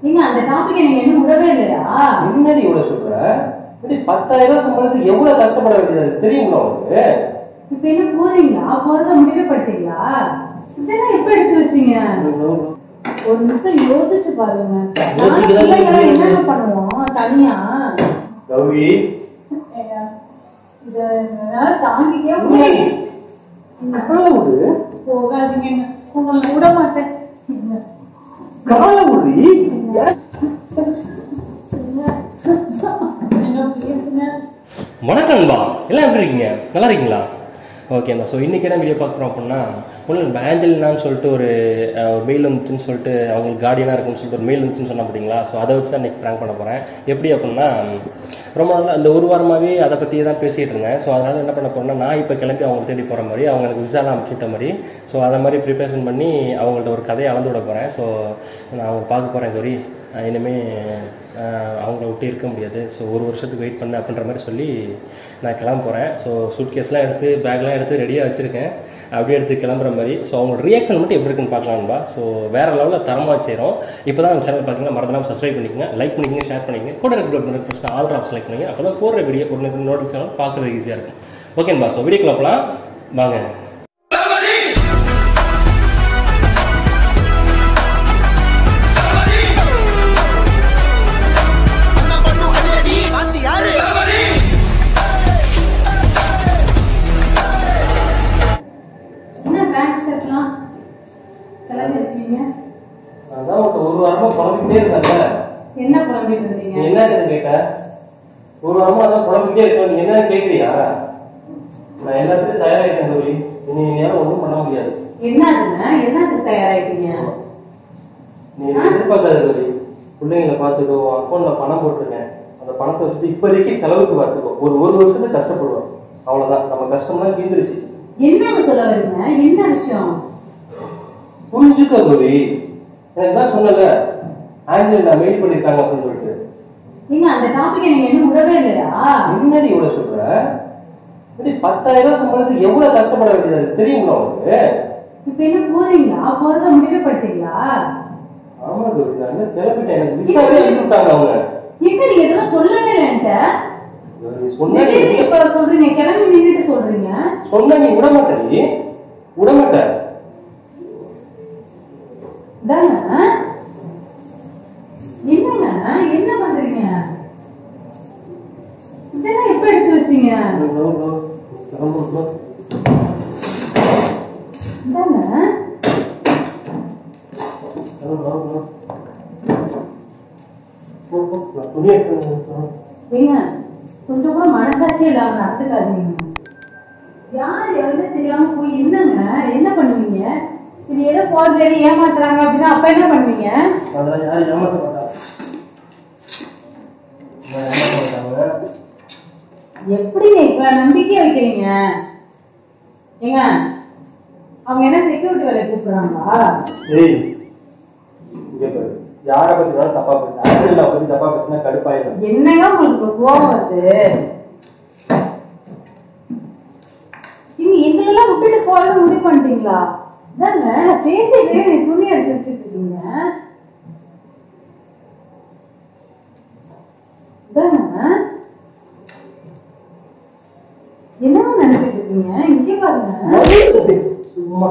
நீங்க அந்த டாபிக் நீங்க இன்னும் விடவே இல்லையா என்னடி இவ்வளவு சொல்ற இப்படி பத்தாயிரம் ரூபாய் சம்பளத்துக்கு எவ்வளவு கஷ்டப்பட வேண்டியது இருக்கு தெரியுங்களா உனக்கு இப்ப என்ன போறீங்களா போறத முடிவு பண்ணிட்டீங்களா இதெல்லாம் எப்ப எடுத்து வச்சீங்க ஒரு நிமிஷம் யோசிச்சு பாருங்க நான் யோசிக்கதான் பிள்ளைங்களை இல்லையே. என்னென்ன பண்ணுவோம் தனியா கௌரி ஏங்க, இத என்னால தாங்கிக்கவே முடியாது கால விடு போகாதீங்க உங்களை விட மாட்டேன் கால விடு என்ன பேசுங்க வணக்கம் நண்பா எல்லாம் எப்படி இருக்கீங்க நல்லா இருக்கீங்களா ஓகேண்ணா ஸோ இன்றைக்கி என்ன வீடியோ பார்க்குறோம் அப்படின்னா ஒன்றும் ஆஞ்சலினான்னு சொல்லிட்டு ஒரு மெயில் வந்துச்சுன்னு சொல்லிட்டு அவங்களுக்கு கார்டியனாக இருக்குன்னு சொல்லிட்டு ஒரு மெயில் வந்துச்சுன்னு சொன்னா பார்த்தீங்களா ஸோ அதை வச்சு தான் இன்றைக்கி ப்ராங்க் பண்ண போகிறேன் எப்படி அப்படின்னா ரொம்ப நாள் அந்த ஒரு வாரமாகவே அதை பற்றியே தான் பேசிகிட்டு இருந்தேன் ஸோ அதனால் என்ன பண்ண போகிறேன்னா நான் இப்போ கிளம்பி அவங்க தேடி போகிற மாதிரி அவங்க எனக்கு விசாலாம் அனுப்பிச்சு விட்ட மாதிரி ஸோ அதை மாதிரி ப்ரிப்பரேஷன் பண்ணி அவங்கள்ட்ட ஒரு கதையை அளந்து விட போகிறேன் ஸோ நான் அவங்க பார்க்க போகிறேன் கௌரி நான் இனிமேல் ஆஹ் அவங்கள விட்டு இருக்க முடியாது ஸோ ஒரு வருஷத்துக்கு வெயிட் பண்ண அப்படின்ற மாதிரி சொல்லி நான் கிளம்ப போகிறேன் ஸோ சூட்கேஸ்லாம் எடுத்து பேக்லாம் எடுத்து ரெடியாக வச்சுருக்கேன் அப்படியே எடுத்து கிளம்புற மாதிரி ஸோ அவங்களோட ரியாக்ஷன் மட்டும் எப்படி இருக்குன்னு பார்க்கலாம்பா ஸோ வேறு லெவலில் தரமாக செய்கிறோம் இப்போ தான் நம்ம சேனல் பார்த்தீங்கன்னா மறந்துடாம சப்ஸ்கிரைப் பண்ணிக்கங்க லைக் பண்ணிக்கங்க ஷேர் பண்ணிக்கங்க கூட இருக்கிற பிரச்சனை ஆல் ஆஃப் செலக்ட் பண்ணுங்க அப்போ தான் போடுற வீடியோ ஒரு நோட்டிஃபிகேஷன் பார்க்குறது ஈஸியாக இருக்கும் ஓகேன்பா ஸோ வீடியோக்குள்ள போகலாம் வாங்க அண்ணா பண்ணு அதிரடி வாந்தி யாரு என்ன பேண்ட் ஷர்ட்லாம் கிளம்பி இருக்கீங்க அதான் உன்கிட்ட ஒரு வாரமா குழம்பிக்கிட்டே இருக்காங்க என்ன புலம்பிட்டு நீ இருந்தீங்க என்ன கேட்ட ஒரு வாரமா அதான் குழம்பிக்கிட்டே இருக்க நீ என்ன கேட்குறியா நான் எல்லாத்துக்கும் தயாராகிட்டேன் கௌரி இனி நேரம் ஒன்றும் பண்ண முடியாது என்னதுங்க என்னத்துக்கு தயாராயிட்டீங்க நீ எதிர்பார்க்காத கௌரி பிள்ளைங்களை பார்த்துக்கோ அக்கௌண்ட்ல பணம் போட்டிருக்கேன் அந்த பணத்தை வச்சுட்டு இப்போதைக்கு செலவுக்கு பார்த்துக்கோ ஒரு ஒரு வருஷத்துக்கு கஷ்டப்படுவோம் அவ்வளவுதான் நம்ம கஷ்டம்லாம் தீர்ந்துருச்சு என்னங்க சொல்ல வரீங்க என்ன விஷயம் புரிஞ்சுக்கோ கௌரி எனக்கு தான் சொன்னல ஆஞ்சல் நான் மெயில் பண்ணிருக்காங்க அப்படின்னு சொல்லிட்டு நீங்க அந்த டாபிக் நீங்க இன்னும் விடவே இல்லையா என்னடி இவ்வளவு சொல்ற இப்படி பத்தாயிரம் ரூபாய் சம்பளத்துக்கு எவ்வளவு கஷ்டப்பட வேண்டியது இருக்கு தெரியுங்களா உனக்கு இப்ப என்ன போறீங்களா போறத முடிவு பண்ணிட்டீங்களா ஆமா கௌரி நான் என்ன கிளம்பிட்டேன் எனக்கு விசாவே அனுப்பி விட்டாங்க அவங்க எங்க நீங்க இதெல்லாம் சொல்லவே இல்லை என்கிட்ட கௌரி, சொன்னா நீ- திடீர்னு இப்ப சொல்றீங்க கிளம்பி நின்னுட்டு சொல்றீங்க சொன்னா நீ விட மாட்டடி விட மாட்ட தாங்க என்னங்க என்ன பண்றீங்க இதெல்லாம் எப்ப எடுத்து வச்சீங்க இதாங்க ஏங்க கொஞ்சம் கூட மனசாட்சி இல்லாம நடத்துக்காதீங்க யார் எவ்வளவு தெரியாம போய் என்னங்க என்ன பண்ணுவீங்க இது ஏதோ போர்ஜரி ஏமாத்துறாங்க அப்படின்னா அப்ப என்ன பண்ணுவீங்க அதெல்லாம் யாரும் ஏமாத்த மாட்டாங்க நான் ஏமாத்த மாட்டாங்க எப்படிங்க இப்ப நம்பிக்கை வைக்கிறீங்க ஏங்க அவங்க என்ன செக்யூரிட்டி வேலை கூப்பிடுறாங்களா ஏய் இங்க பாரு யார பத்தி வேணாலும் தப்பா பேசு ஆங்கில பத்தி தப்பா பேசினா கடுப்பாயிடும் என்னங்க உங்களுக்கு இப்ப கோவம் வருது நீங்க எங்களெல்லாம் விட்டுட்டு போறது முடிவு பண்ணிட்டீங்களா இதாங்க நான் பேசிட்டு நீ துணி எடுத்து வச்சுட்டு இருக்கீங்க இதாங்க என்னங்க நினைச்சிட்டு இருக்கீங்க இங்க பாருங்க சும்மா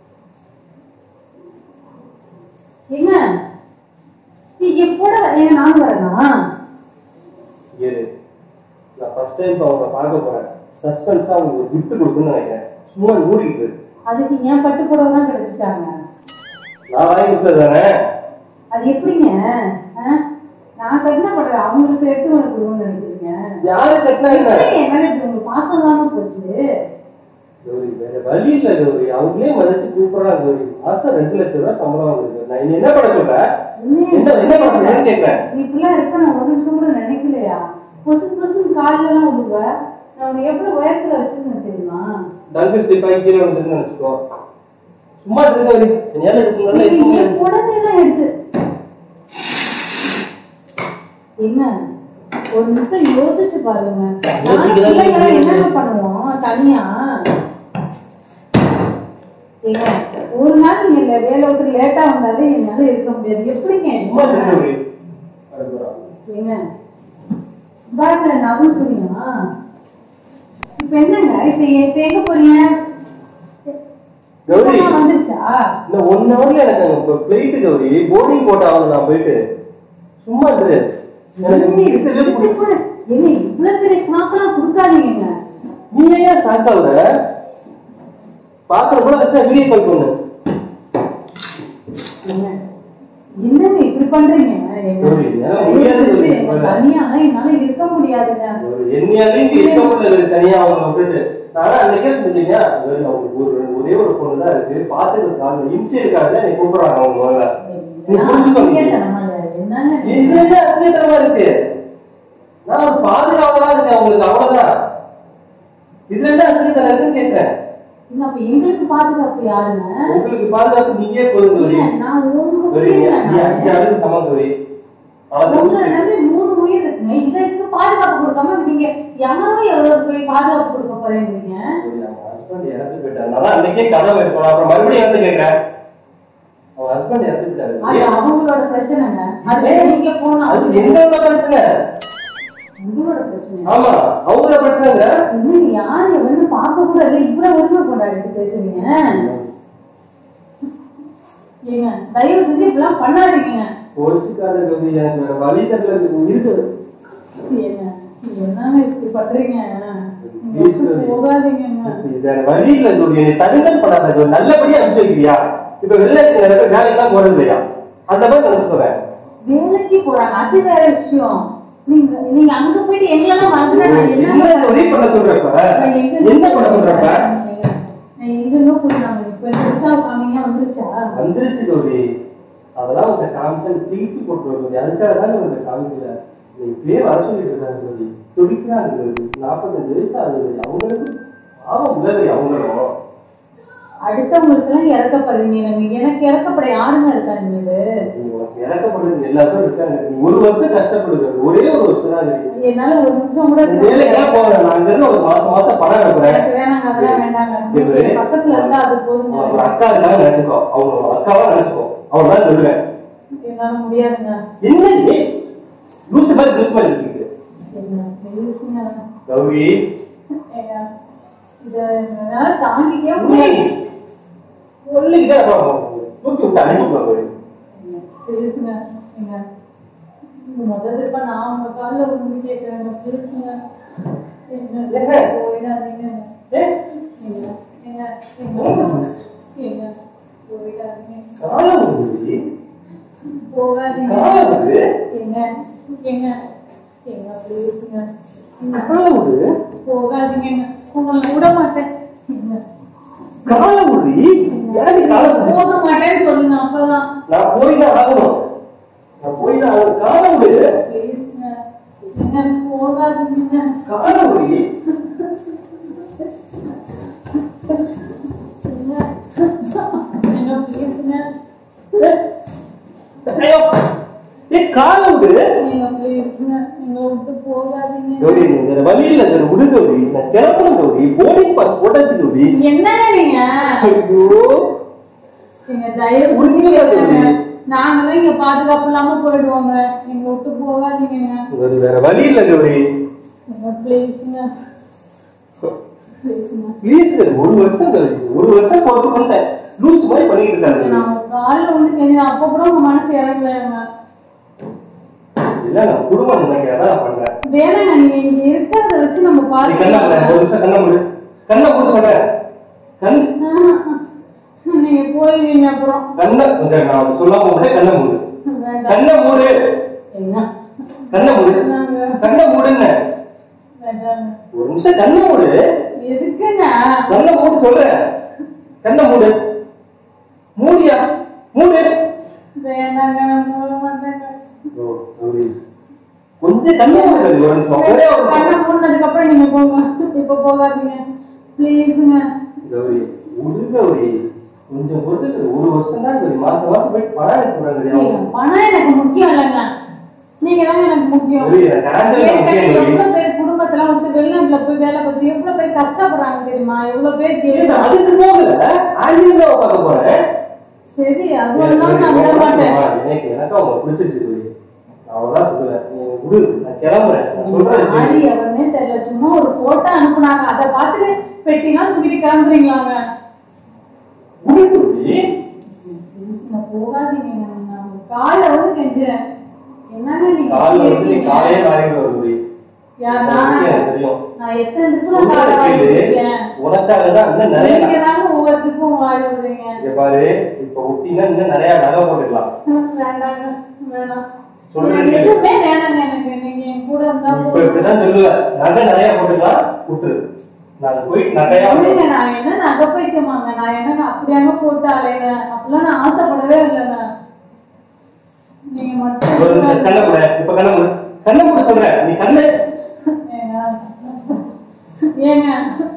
ஏங்க நீ எப்போட ஏன் நானும் வரேனா இரு நான் ஃபர்ஸ்ட் டைம் அவங்க பார்க்க போறேன் சஸ்பென்ஸா அவங்களுக்கு ஒரு gift கொடுக்கணும்னு நினைக்கிறேன் சும்மா மூடிக்கிட்டு இரு. அதுக்கு ஏன் பட்டு புடவை தான் கிடைச்சிட்டாங்க நான் வாங்கி கொடுத்தது தானே அது எப்படிங்க ஆ? நான் கட்டின புடவை அவங்களுக்கு எடுத்து உனக்கு கொடுக்கணும்னு நினைக்கிறீங்க யாரு கட்டினா என்ன எப்படி என் மேல இப்படி உங்களுக்கு பாசம் இல்லாம போச்சு கௌரி வேற வழி இல்ல கௌரி அவங்களே மதிச்சு கூப்பிடுறாங்க கௌரி மாசம் ரெண்டு லட்சம் ரூபாய் சம்பளம் வாங்குது நான் இனி என்ன பண்ண சொல்றேன் என்ன என்ன பண்றேன்னு கேட்கிறேன் நீ இப்படிலாம் இருக்க நான் ஒரு நிமிஷம் கூட நினைக்கலையா பொசு பொசுன்னு கால்ல எல்லாம் விடுவ நான் உன்னை எவ்வளவு உயரத்துல வச்சிருந்தேன் தெரியுமா டங்கு ஸ்லிப்பாகி கீழே வந்துருன்னு வச்சுக்கோ சும்மா இருக்கு கௌரி என்னால இதுக்கு முன்னால நீ இருக்க என் முடியாது. புடவை எல்லாம் எடுத்து என்ன ஒரு நிமிஷம் யோசிச்சு பாருங்க நான் யோசிக்கதான் பிள்ளைங்களை இல்லையே. என்னென்ன பண்ணுவோம் தனியா ஏங்க ஒரு நாள் நீங்க இல்ல வேலை விட்டு லேட்டா வந்தாலே என்னால இருக்க முடியாது எப்படிங்க சும்மா இருக்க கௌரி அடுத்து வரா. ஏங்க பாருங்க நகல் புரியுமா இப்ப என்னங்க இப்ப இப்ப எங்க போறீங்க கௌரி சும்மா வந்துருச்சா இன்னும் ஒன் ஹவர்ல எனக்கு அங்க பிளைட் கௌரி போர்டிங் போட்டு ஆகணும் நான் போயிட்டு சும்மா இரு எனக்கு இங்க இருக்கிறதே இதுக்கு பிடிக்கும். கூட ஏங்க இவ்வளவு பெரிய ஷாக்கெல்லாம் கொடுக்காதீங்க நீ ஏன் ஷாக் ஆகுற பாக்குற கூட வச்சா வீடியோ கால் பண்ணு ஏங்க, என்னங்க இப்படி பண்றீங்க எங்க- கௌரி, என்னால தயவு முடியாது செஞ்சு கௌரி. எங்க தனியாலாம் என்னால இருக்க முடியாதுங்க என்னையாலே இங்க இருக்க முடியல தனியா அவங்க விட்டுட்டு ஆனா அன்னைக்கே சொன்னீங்க அவங்களுக்கு ஒரு ஒரே ஒரு பொண்ணு தான் இருக்கு பாத்துக்கிறதுக்காக இன்சியல் கார்டுல நீ கூப்பிடுறாங்க அவங்க முதல்ல நீ புரிஞ்சுக்கோ நீ. என்னங்க இது என்ன அசிங்கத்தனமா இருக்கு நான் ஒரு பாதுகாவலா இருக்கேன் அவங்களுக்கு அவ்வளவுதான் இதுல என்ன அசிங்கத்தனம் இருக்குன்னு கேட்கிறேன் இல்ல, அப்ப எங்களுக்கு பாதுகாப்பு யாருங்க உங்களுக்கு பாதுகாப்பு நீயே போதும் கௌரி இல்ல, நான் உங்க கௌரி நீ உயிரை நீ அஞ்சு நான் ஆளுக்கு சமம் கௌரி உங்களை அவ்வளவுதான் நம்பி மூணு உயிர் இருக்குங்க இதற்கு பாதுகாப்பு கொடுக்காம நீங்க யாரோ எவ்வளவு போய் பாதுகாப்பு கொடுக்க போறேங்கிறீங்க கௌரி, அவங்க husband இறந்து போயிட்டாரு. நான் தான் அன்னைக்கே கதை வைப்போம். அப்புறம் மறுபடியும் வந்து கேட்கிறேன். அவங்க husband இறந்து போயிட்டாரு. அது ஏன்? அவங்களோட பிரச்சனைங்க அது ஏன்? நீங்க போனா அது எங்களோட பிரச்சனை. உங்களோட பிரச்சனை ஆமா, அவங்களோட பிரச்சனைங்க. இது யாரு வந்து பார்க்க கூட இல்ல இவ்வளவு உரிமை கொண்டாடிட்டு பேசுறீங்க ஏங்க தயவு செஞ்சு இப்படிலாம் பண்ணாதீங்க கோச்சுக்காத கௌரி, எனக்கு வேற வழி தெரியல. இது இருக்குது. ஏங்க என்னங்க இப்படி பண்றீங்க நீங்க Please, விட்டு கௌரி. போகாதீங்கங்க இது வேற வழி இல்ல கௌரி. என்னை தடுங்கல் பண்ணாத கௌரி. நல்லபடியா அனுப்பிச்சு வைக்கிறியா? இப்ப வெளில இருக்க நிறைய பேர் வேலைக்கெல்லாம் போறது இல்லையா? அந்த மாதிரி நினைச்சுக்கோவேன். வேலைக்கு போறாங்க அது வேற விஷயம் நீங்க நீங்க அங்க போயிட்டு எங்களெல்லாம் மறந்துட்டா நான் என்ன என்ன கௌரி பண்ண சொல்றப்ப? நான் எங்க- என்ன பண்ண சொல்றப்ப? நான் எங்கெங்கோ போயிருந்தாங்க இப்ப பெருசா காமிங்க வந்துருச்சா வந்துருச்சு கௌரி அதெல்லாம் உங்க காமிச்சா கிழிச்சு போட்டுருவோம் கௌரி அதுக்காக தான் உங்க காமிக்கல நீ இப்படியே வர சொல்லிட்டு இருக்காங்க கௌரி துடிக்கிறாங்க கௌரி நாற்பத்தஞ்சு வயசு ஆகுது கௌரி அவங்களுக்கு பாவம் உதவி அவங்களும் அடுத்தவங்களுக்கு எல்லாம் இறக்கப்படுறீங்க நம்ம எனக்கு இறக்கப்பட யாருங்க இருக்கா இனிமேலு நீ உனக்கு இறக்கப்படுறது எல்லாரும் இருக்காங்க நீ ஒரு வருஷம் கஷ்டப்படுது ஒரே ஒரு வருஷம் தான் கௌரி என்னால ஒரு நிமிஷம் கூட இந்த வேலைக்கெல்லாம் போகிறேன் நான் இங்க இருந்து ஒரு மாசம் மாசம் பணம் அனுப்புறேன் எனக்கு வேணாங்க அதெல்லாம் வேண்டாங்க கௌரி, நீங்க பக்கத்துல இருந்தா அது போதுங்க ஒரு அக்கா இருக்காங்க நினைச்சுக்கோ அவங்க ஒரு அக்காவா நினைச்சுக்கோ அவ்வளவுதான் சொல்லுவேன் என்னால முடியாதுங்க என்ன நீ லூசு மாதிரி லூசு மாதிரி இருக்கு என்ன ப்ளீஸ்ங்க கௌரி ஏங்க இத என்னால தாங்கிக்கவே நீ முடியாது சொல்லிக்கிட்டே அப்புறம் தூக்கி விட்டு அனுப்பிவிடுவாங்க ப்ளீஸ்ங்க ஏங்க முதல் திருப்ப நான் உங்க கால்ல விழுந்து கேட்கறேங்க ப்ளீஸ்ங்க ஏங்க? போயிடாதீங்க ஏ ஏங்க ஏங்க ஏங்க ஏங்க போயிடாதீங்க காலம் வருது போகாதீங்க காலம் வருது ஏங்க ஏங்க ஏங்க ப்ளீஸ்ங்க காலம் வருது போகாதீங்க உங்களை விட மாட்டேன் ஏங்க, காலம் வருது எனக்கு காலம் வருது போக மாட்டேன்னு சொல்லுங்க அப்பதான் நான் போய் தான் ஆகணும் நான் போய் தான் ஆகணும் காலம் வருது ப்ளீஸ்ங்க ஏங்க போகாதீங்க காலம் வருது ஏங்க ப்ளீஸ்ங்க ஐயோ ஏ காலம் வருது ஏங்க ப்ளீஸ்ங்க எங்க விட்டு போகாதீங்க கௌரி நீ வேற வழி இல்ல கௌரி விடு கௌரி நான் கிளம்பணும் கௌரி போர்டிங் பாஸ் போட்டாச்சு கௌரி என்னங்க நீங்க ஐயோ நீங்க தயவு செஞ்சு உண்மையா கேளுங்க. சொல்லு. நாங்களும் இங்க பாதுகாப்பு இல்லாம போயிடுவோங்க எங்க விட்டு போகாதீங்க கௌரி வேற வழி இல்ல கௌரி எங்க பிளேஸ்ங்க பிளேஸ்ங்க ப்ளீஸ் ஒரு வருஷம் கௌரி ஒரு வருஷம் பொறுத்து கொண்டேன் லூஸ் மாதிரி பண்ணிட்டு இருக்காங்க நான் உங்க காலில் வந்து தெரிஞ்சேன் அப்ப கூட உங்க மனசு இறங்கலைங்க இல்ல நான் குடும்பம் நினைக்கிறேன் நான் பண்றேன் வேணாங்க நீங்க இங்க இருக்கிறத வச்சு நம்ம நீ கண்ணா மூடு. ஒரு பாத்துக்கலாம் நிமிஷம் கண்ணை மூடு கண்ணை மூடு சொல்றேன் கண் நீங்க போயிருவீங்க அப்புறம் கண்ணை இந்த நான் சொல்லாம விட்டேன் கண்ணை மூடு வேண்டாம் கண்ணை மூடு என்ன கண்ணை மூடு வேண்டாங்க கண்ணை மூடுன்னு வேண்டாங்க ஒரு நிமிஷம் கண்ணை மூடு எதுக்குங்க கண்ணை மூடு சொல்றேன் கண்ணை மூடு மூடியா மூடு வேண்டாங்க நான் போக மாட்டேங்க ஓ, கௌரி. கொஞ்சம் கண்ணை மூடு கௌரி, ஒரு நிமிஷம் ஒரே ஒரு கண்ணை நிமிஷம். மூடினதுக்கு அப்புறம் நீங்க போங்க இப்ப போகாதீங்க ப்ளீஸுங்க கௌரி விடு கௌரி கொஞ்சம் பொறுத்து கௌரி. ஒரு வருஷம் தான் கௌரி மாசம் மாசம் போய் பணம் அனுப்புறாங்க நீங்க பணம் எனக்கு முக்கியம் இல்லைங்க நீங்க தாங்க எனக்கு முக்கியம் கௌரி, எனக்கு cancel பண்ண ஏற்கனவே முக்கியம் கௌரி. எவ்வளவு பேர் குடும்பம் குடும்பத்துல விட்டு வெளிநாட்டுல போய் வேலை பார்த்து எவ்வளவு பேர் கஷ்டப்படுறாங்க தெரியுமா எவ்வளவு பேர் ஏங்க, கேட்டு அதுக்கு போகல ஆஞ்சலினாவை பார்க்க போறேன் சரி அதுவெல்லாம் நான் விட மாட்டேன் எனக்கு எனக்கு அவங்க பிடிச்சிருச்சு தோழி நான் அவ்வளவுதான் சொல்லுவேன் நீ விடு நான் கிளம்புறேன் நான் சொல்றேன் ஆடி அவனே தெரியல சும்மா ஒரு போட்டோ அனுப்புனாங்க அதை பார்த்துட்டு பெட்டிலாம் தூக்கிட்டு கிளம்புறீங்களாங்க விடு தோழி நான் போகாதீங்க நான் காலை வந்து கெஞ்சுறேன் என்னங்க நீங்க காலைல இப்படி வந்து நீ இருக்கீங்க? காலையே மாறிடுவ தோழி யார் உனக்கு நானா? எனக்கு தெரியும் நான் எத்தனை திப்பு காலை சொல்றத வாங்கி கேளு. இருக்கேன் உனக்காக தான் இன்னும் நிறைய நீங்க தாங்க ஒவ்வொருத்துக்கும் வாங்கி விடுறீங்க இங்க பாரு இப்ப ஒட்டினா இன்னும் நிறைய நகை போட்டுக்கலாம் வேண்டாங்க வேணாம் சொல்றது எனக்கு கேளு. எதுவுமே வேணாங்க எனக்கு நீங்க என் கூட இருந்தா இப்ப போதும் இப்படிதான் சொல்லுவேன் நகை நிறைய போட்டுக்கலாம் விட்டுரு நான் போயிட்டு நகையா இல்லைங்க, நான் என்ன நகை பைத்தியமாங்க நான் என்னங்க அப்படியாங்க போட்டு அலையிறேன் அப்படிலாம் நான் ஆசைப்படவே இல்லைங்க நீங்க மட்டும் ஒரு நிமிஷம் கண்ணை மூடு. இப்ப கண்ணை மூடு. கண்ணை மூட சொல்றேன் நீ கண்ணை ஏங்க ஏங்க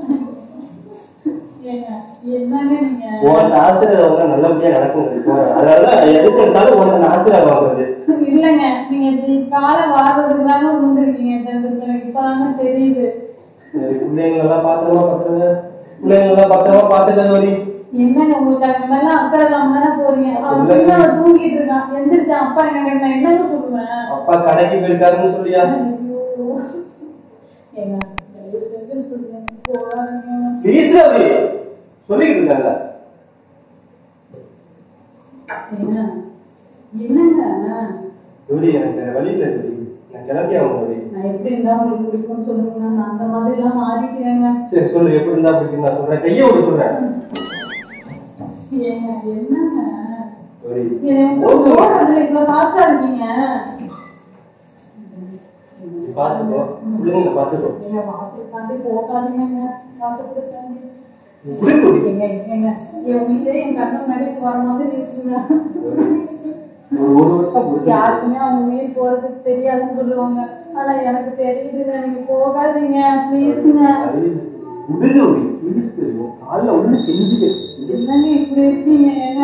ஏங்க என்னங்க நீங்க உனக்கு ஆசீர்வாதம் வந்து நல்லபடியா நடக்கும் இப்போ அதனாலதான் எதுக்கு எடுத்தாலும் உனக்கு நான் ஆசீர்வாதம் வாங்குறது இல்லைங்க நீங்க இப்படி காலை வாடுறதுக்கு தாங்க விழுந்திருக்கீங்க எனக்கு இப்பதாங்க தெரியுது சரி, பிள்ளைங்களை எல்லாம் பாத்திரமா பாத்துருங்க பிள்ளைங்களை எல்லாம் பத்திரமா பாத்துக்கிறது வரி என்னங்க உங்களுக்கு அந்த மாதிரிலாம் அக்கறை இல்லாம தானே போறீங்க அவன் சின்னவன் தூங்கிட்டு இருக்கான் எந்திரிச்சான் அப்பா என்ன நான் என்னங்க சொல்லுவேன் அப்பா கடைக்கு போயிருக்காருன்னு சொல்லியா ஐயோ. ஏங்க, தயவு செஞ்சு சொல்லுங்க, போகாதீங்க. ப்ளீஸ் ரவி சொல்லிட்டு இருக்காங்க ஏங்க, என்னங்க ஜோதி எனக்கு வேற வழி இல்லை ஜோதி நான் கிளம்பி ஆகணும் ஜோதி நான் எப்படி இருந்தா உங்களுக்கு பிடிக்கும்னு சொல்லுங்க நான் அந்த மாதிரி எல்லாம் மாறிக்கிறேங்க சரி சொல்லு எப்படி இருந்தா பிடிக்கும் நான் சொல்றேன் கையை விட சொல்றேன் ஏங்க என்னங்க ஜோதி எனக்கு ஓகே. போடுறதுல இவ்வளவு காசா இருக்கீங்க நீ பாத்துக்கோ பிள்ளைங்களை பாத்துக்கோ ஏங்க வாசல் தாண்டி போகாதீங்க வாசப்படி தாண்டி நீ புடி ஜோதி. ஏங்க ஏங்க என் வீட்டே என் கண்ணு முன்னாடி போற மாதிரி இருக்குங்க ஒரு ஒரு வருஷம் பொறுத்து யாருக்குமே அவங்க உயிர் போறதுக்கு தெரியாதுன்னு சொல்லுவாங்க ஆனா எனக்கு தெரியுதுங்க நீங்க போகாதீங்க ப்ளீஸ்ங்க விடுங்க ஒரு இடிச்சு காலில் ஒண்ணு செஞ்சுக்க என்னங்க இப்படி இருக்கீங்க ஏங்க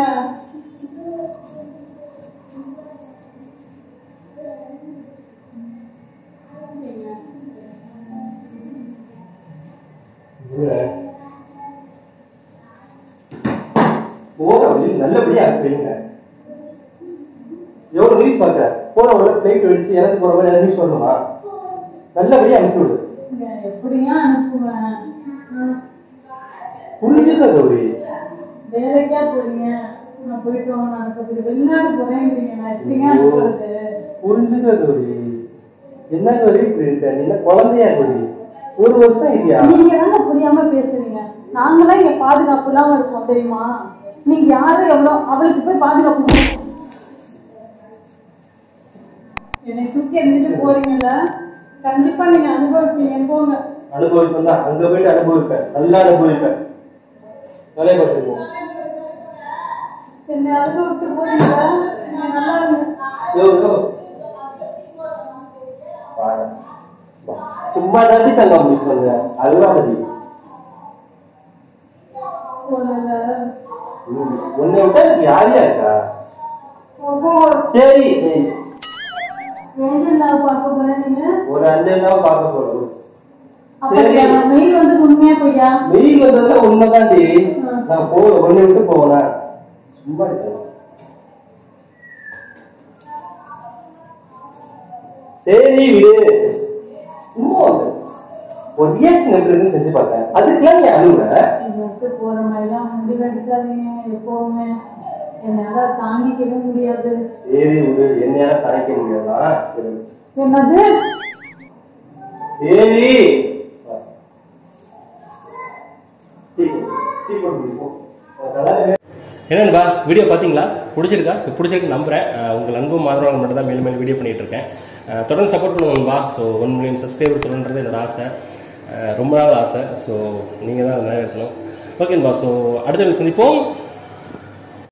போற வழி நல்லபடியா செய்யுங்க எவ்வளவு நியூஸ் பார்க்க போற வழியில பிளைட் வெடிச்சு எனக்கு போற மாதிரி நியூஸ் வரணுமா நல்லபடியா அனுப்பி விடு ஏங்க, எப்படிங்க அனுப்புவேன் ம், புரிஞ்சுக்க கௌரி வேலைக்கா போறீங்க நான் போயிட்டு வாங்க நான் பத்தி வெளிநாடு போறேங்கிறீங்க நான் எப்படிங்க அனுப்புறது புரிஞ்சுக்க கௌரி என்ன கௌரி இப்படி இருக்க நீ என்ன குழந்தையா கௌரி ஒரு வருஷம் இல்லையா நீங்க தாங்க புரியாம பேசுறீங்க நாங்களாம் இங்க பாதுகாப்பு இல்லாம இருக்கோம் தெரியுமா நீங்க யாரு எவ்வளவு அவளுக்கு போய் பாதுகாப்பு கொடுக்கணும். என்னை தூக்கி எறிஞ்சிட்டு போறீங்கல்ல கண்டிப்பா நீங்க அனுபவிப்பீங்க போங்க அனுபவிப்பேன் தான் அங்க போயிட்டு அனுபவிப்பேன் நல்லா அனுபவிப்பேன் வேலையை பார்த்துக்கோ என்னை அனுபவிட்டு போறீங்களா நீங்க நல்லா இருங்க யோ யோ வாடா. வா. சும்மா தாண்டி தங்க முடிப்பாங்க அதுதான் சரி போகல உன்னை விட்டா எனக்கு யாரையா இருக்கா போக சரி சரி. வேண்டியதா பார்க்க போறேன் நீங்க ஒரு அஞ்சு நாள் பார்க்க போறோம் அப்ப சரி. மெயில் வந்து உண்மையா பொய்யா வெயில் வந்ததுல உண்மைதாண்டி ஆ. நான் போ ஒன்னை விட்டு போவேன் சும்மா இருக்கேன் சரி விடு சும்மா வந்து ஒரு ரியாக்ஷன் எப்படி இருக்குன்னு செஞ்சு பார்த்தேன் அதுக்கெல்லாம் நீ அழுகுற எனக்கு போற மாதிரிலாம் முடிவு எடுக்காதீங்க எப்பவுமே என்னால தாங்கிக்கவே முடியாது சரி விடு என்னையால தாய்க்க முடியாதா சரி என்னது சரி வா. டீ போடு. டீ போட்டு குடி, போ. உனக்கு அதான் என்னன்பா வீடியோ பார்த்தீங்களா பிடிச்சிருக்கா ஸோ பிடிச்சிருக்கு நம்புறேன் அஹ் உங்கள் அன்பு மாதவர்கள் மட்டும் தான் மேலும் மேலும் வீடியோ பண்ணிட்டு இருக்கேன் அஹ் தொடர்ந்து சப்போர்ட் பண்ணுவோம்பா ஸோ ஒன் மில்லியன் சப்ஸ்கிரைபர் தொடர்ன்றது என்னோட ஆசை அஹ் ரொம்ப நாள் ஆசை ஸோ நீங்கள் தான் அதை நிறைவேற்றணும் ஓகேன்பா ஸோ அடுத்த வீடியோ சந்திப்போம்